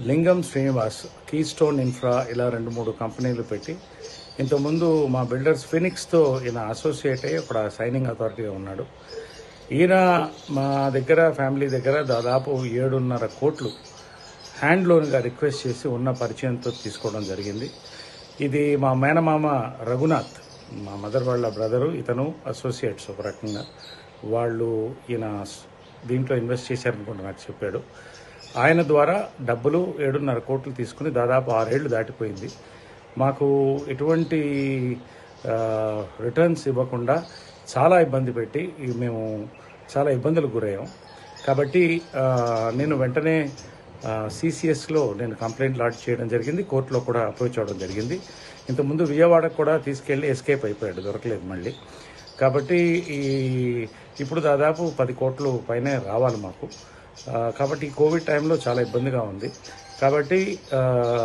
లింగం Srinivas key stone infra ఇలా రెండు మూడు కంపెనీలు పెట్టి ఇంతకుముందు మా బిల్డర్స్ ఫినిక్స్తో ఈయన అసోసియేట్ అయ్యి అక్కడ సైనింగ్ అథారిటీగా ఉన్నాడు ఈయన మా దగ్గర ఫ్యామిలీ దగ్గర దాదాపు ఏడున్నర కోట్లు హ్యాండ్ లోన్గా రిక్వెస్ట్ చేసి ఉన్న పరిచయంతో తీసుకోవడం జరిగింది ఇది మా మేనమామ రఘునాథ్ మా మదర్ వాళ్ళ బ్రదరు ఇతను అసోసియేట్స్ ఒక రకంగా వాళ్ళు ఈయన దీంట్లో ఇన్వెస్ట్ చేశారనుకుంటా నాకు చెప్పాడు ఆయన ద్వారా డబ్బులు ఏడున్నర కోట్లు తీసుకుని దాదాపు ఆరేళ్లు దాటిపోయింది మాకు ఎటువంటి రిటర్న్స్ ఇవ్వకుండా చాలా ఇబ్బంది పెట్టి ఈ మేము చాలా ఇబ్బందులకు గురయ్యాం కాబట్టి ఆ, నేను వెంటనే సిసిఎస్లో నేను కంప్లైంట్ లాడ్జ్ చేయడం జరిగింది కోర్టులో కూడా అప్రోచ్ అవ్వడం జరిగింది ఇంతకుముందు విజయవాడకు కూడా తీసుకెళ్ళి ఎస్కేప్ అయిపోయాడు దొరకలేదు మళ్ళీ కాబట్టి ఈ ఇప్పుడు దాదాపు పది కోట్లు పైనే రావాలి మాకు ఆ, కాబట్టి ఈ కోవిడ్ టైంలో చాలా ఇబ్బందిగా ఉంది కాబట్టి ఆ,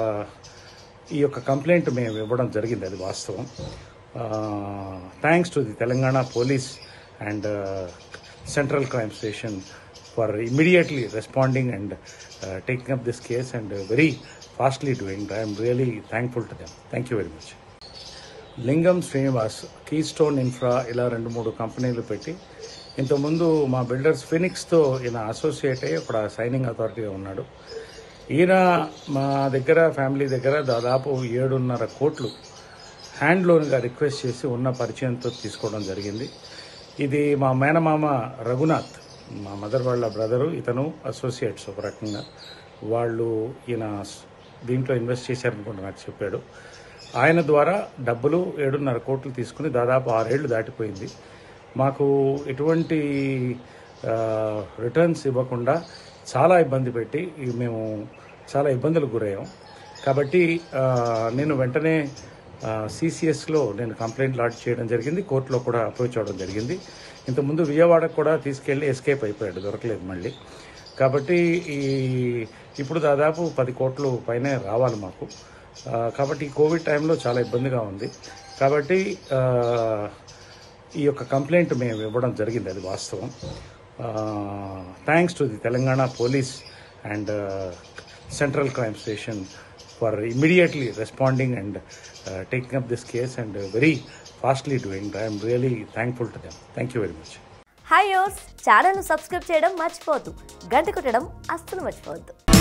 ఈ యొక్క కంప్లైంట్ మేము ఇవ్వడం జరిగింది అది వాస్తవం thanks to the Telangana police and central crime station for immediately responding and taking up this case and very fastly doing I'm really thankful to them thank you very much Lingam Srinivas key stone infra ఇలా రెండు మూడు కంపెనీలు పెట్టి ఇంతకుముందు మా builders ఫినిక్స్తో ఈయన associate అయ్యి అక్కడ సైనింగ్ అథారిటీగా ఉన్నాడు ఈయన మా దగ్గర ఫ్యామిలీ దగ్గర దాదాపు ఏడున్నర కోట్లు హ్యాండ్ లోన్గా రిక్వెస్ట్ చేసి ఉన్న పరిచయంతో తీసుకోవడం జరిగింది ఇది మా మేనమామ రఘునాథ్ మా మదర్ వాళ్ళ బ్రదరు ఇతను అసోసియేట్స్ ఒక రకంగా వాళ్ళు ఈయన దీంట్లో ఇన్వెస్ట్ చేశారనుకుంటా నాకు చెప్పాడు ఆయన ద్వారా డబ్బులు ఏడున్నర కోట్లు తీసుకుని దాదాపు ఆరేళ్లు దాటిపోయింది మాకు ఎటువంటి రిటర్న్స్ ఇవ్వకుండా చాలా ఇబ్బంది పెట్టి ఈ మేము చాలా ఇబ్బందులకు గురయ్యాం కాబట్టి ఆ, నేను వెంటనే సిసిఎస్లో నేను కంప్లైంట్ లాడ్జ్ చేయడం జరిగింది కోర్టులో కూడా అప్రోచ్ అవ్వడం జరిగింది ఇంతకుముందు విజయవాడకు కూడా తీసుకెళ్ళి ఎస్కేప్ అయిపోయాడు దొరకలేదు మళ్ళీ కాబట్టి ఈ ఇప్పుడు దాదాపు పది కోట్లు పైనే రావాలి మాకు ఆ, కాబట్టి ఈ కోవిడ్ టైంలో చాలా ఇబ్బందిగా ఉంది కాబట్టి ఆ, ఈ యొక్క కంప్లైంట్ మేము ఇవ్వడం జరిగింది అది వాస్తవం thanks to the Telangana police and central crime station for immediately responding and taking up this case and very fastly doing I'm really thankful to them thank you very much hi yours ఛానల్ను subscribe చేయడం మర్చిపోవద్దు గంట కొట్టడం అస్సలు మర్చిపోవద్దు